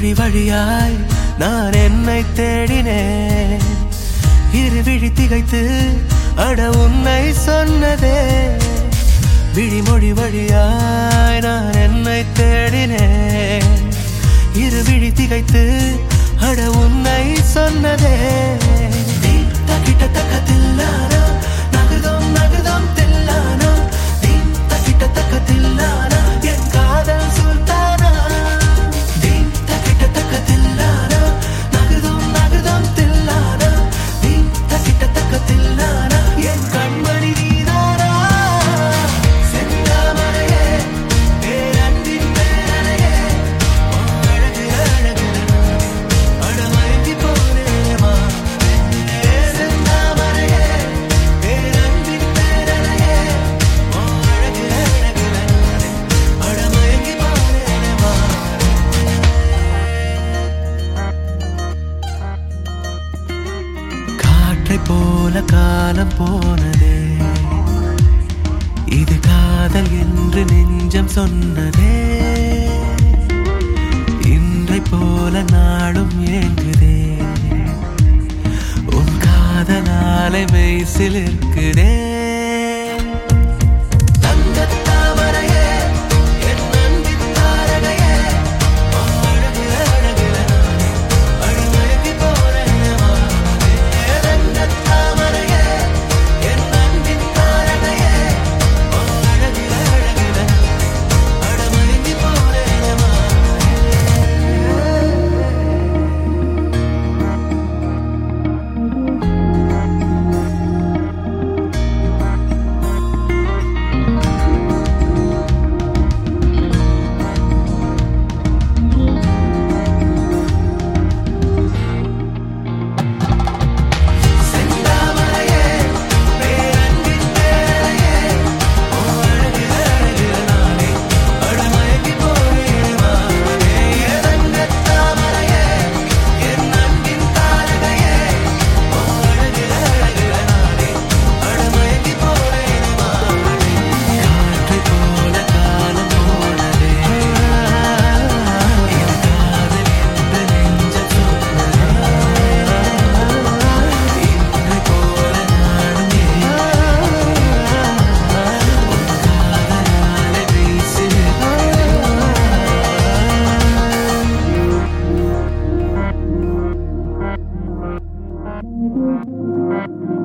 மொழி வழியாய் நான் என்னை தேடினேன் இரு விழி திகைத்து அட உன்னை சொன்னதே விழிமொழி வழியாய் நான் என்னை தேடினேன் இரு விழி திகைத்து அட உன்னை சொன்னதே தீம் தகிட்ட தக்கத்தில்லானா நகுதம் நகுதம் தில்லானா தீம் தகிட்ட தக்கத்தில்லானா என் காதல் சுல்தானா தீம் தகிட்ட தக்கத்தில்லானா நகுதம் நகுதம் தில்லானா தீம் தகிட்ட தக்கத்தில்லானா என் கண்மணி நீதானா செந்தாமரையே பேரன்பின் பேரனையே உன் அழகு அழகு அடமயங்கி போனேமா செந்தாமரையே பேரன்பின் பேரனையே உன் அழகு அழகு அடமயங்கி போனேமா காற்றை போல காலம் போனதே இது காதல் என்று நெஞ்சம் சொன்னதே இன்றை போல நாளும் ஏங்குதே உன் காதலாலை மெய்சில் இருக்குதே தங்கத் தாமரையே, என் அன்பின் தாரகையே, உன் அழகு அழகுல நானே அழுமயங்கி போறேனே மானே. தங்கத் தாமரையே, என் அன்பின் தாரகையே, உன் அழகு அழகுல நானே அழுமயங்கி போறேனே மானே. செந்தாமரையே பேரன்பின் பேரலையே உன் அழகு அழகுல நானே அடமயங்கி போறேன் மானே தங்கத் தாமரையே என் அன்பின் தாரகையே உன் அழகு அழகுல நானே அடமயங்கி போறேன் மானே காற்றை போல காலம் போனதே இது காதல் என்று நெஞ்சம் சொன்னதே இன்று போல நானும் காதலாலே வீசினேன் Thank you.